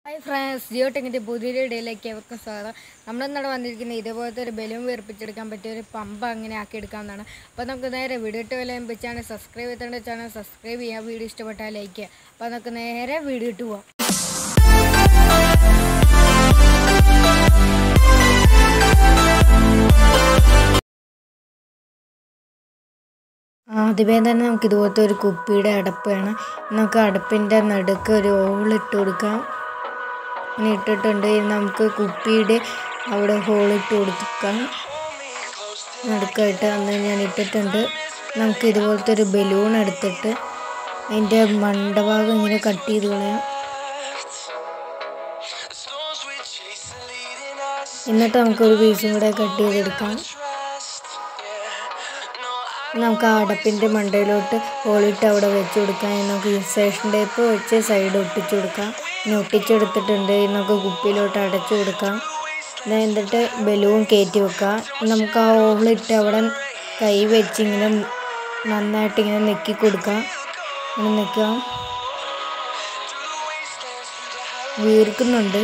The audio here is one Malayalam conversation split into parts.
ഹായ് ഫ്രണ്ട്സ് ജിയോ ടെക്കിൻ്റെ പുതിയൊരു ഇടയിലേക്ക് അവർക്ക് സ്വാഗതം നമ്മളിന്നവിടെ വന്നിരിക്കുന്നത് ഇതേപോലത്തെ ഒരു ബലൂൺ വീർപ്പിച്ചെടുക്കാൻ പറ്റിയ ഒരു പമ്പ് അങ്ങനെ ആക്കിയെടുക്കാവുന്നതാണ് അപ്പോൾ നമുക്ക് നേരെ വീഡിയോ ഇട്ട് വില ചാനൽ സബ്സ്ക്രൈബ് ചെയ്തേണ്ട ചാനൽ സബ്സ്ക്രൈബ് ചെയ്യാം വീഡിയോ ഇഷ്ടപ്പെട്ടാൽ ലൈക്ക് ചെയ്യുക അപ്പോൾ നമുക്ക് നേരെ വീഡിയോ ഇട്ട് പോവാം ആദ്യമേ തന്നെ നമുക്ക് ഇതുപോലത്തെ ഒരു കുപ്പിയുടെ അടപ്പ് വേണം നമുക്ക് അടപ്പിൻ്റെ നടുക്ക് ഒരു ഹോളിട്ട് കൊടുക്കാം ഇങ്ങനെ ഇട്ടിട്ടുണ്ട് ഇനി നമുക്ക് കുപ്പിയുടെ അവിടെ ഹോളിട്ട് കൊടുക്കാം നടുക്കായിട്ട് അന്ന് ഞാൻ ഇട്ടിട്ടുണ്ട് നമുക്ക് ഇതുപോലത്തെ ഒരു ബലൂൺ എടുത്തിട്ട് അതിൻ്റെ മണ്ടഭാഗം ഇങ്ങനെ കട്ട് ചെയ്ത് കളയാം എന്നിട്ട് നമുക്കൊരു പീസും കൂടെ കട്ട് ചെയ്തെടുക്കാം നമുക്ക് ആ അടപ്പിൻ്റെ മണ്ടയിലോട്ട് ഹോളിട്ട് അവിടെ വെച്ച് കൊടുക്കാം ഇനി നമുക്ക് ഇൻസേഷൻ ടേപ്പ് വെച്ച് സൈഡ് ഒട്ടിച്ചു കൊടുക്കാം ഇനി ഒട്ടിച്ചെടുത്തിട്ടുണ്ട് ഇനി നമുക്ക് കുപ്പിയിലോട്ട് അടച്ചു കൊടുക്കാം ഇത് എന്നിട്ട് ബലൂൺ കയറ്റി വെക്കാം നമുക്ക് ആ ഹോളിട്ട് അവിടെ കൈ വെച്ച് ഇങ്ങനെ നന്നായിട്ട് ഇങ്ങനെ നെക്കി കൊടുക്കാം ഇങ്ങനെ നിൽക്കാം വീർക്കുന്നുണ്ട്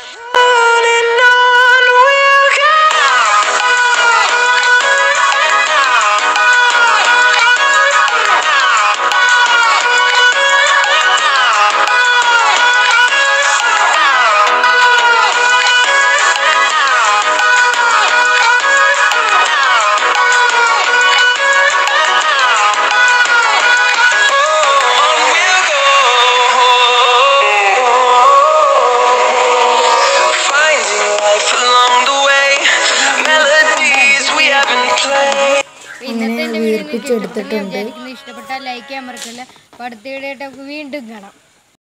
Finding life along the way, melodies we haven't played. ഇന്നത്തെ എൻ്റെ വീഡിയോ നിങ്ങൾക്ക് വീർപ്പിച്ചെടുത്തിട്ടുണ്ട്. ഇഷ്ടപ്പെട്ടെന്ന് വിചാരിക്കുന്നു. ഇഷ്ടപ്പെട്ടാൽ ലൈക്ക് ചെയ്യാൻ മറക്കില്ല അപ്പോൾ അടുത്ത വീഡിയോ ആയിട്ട് നമുക്ക് വീണ്ടും കാണാം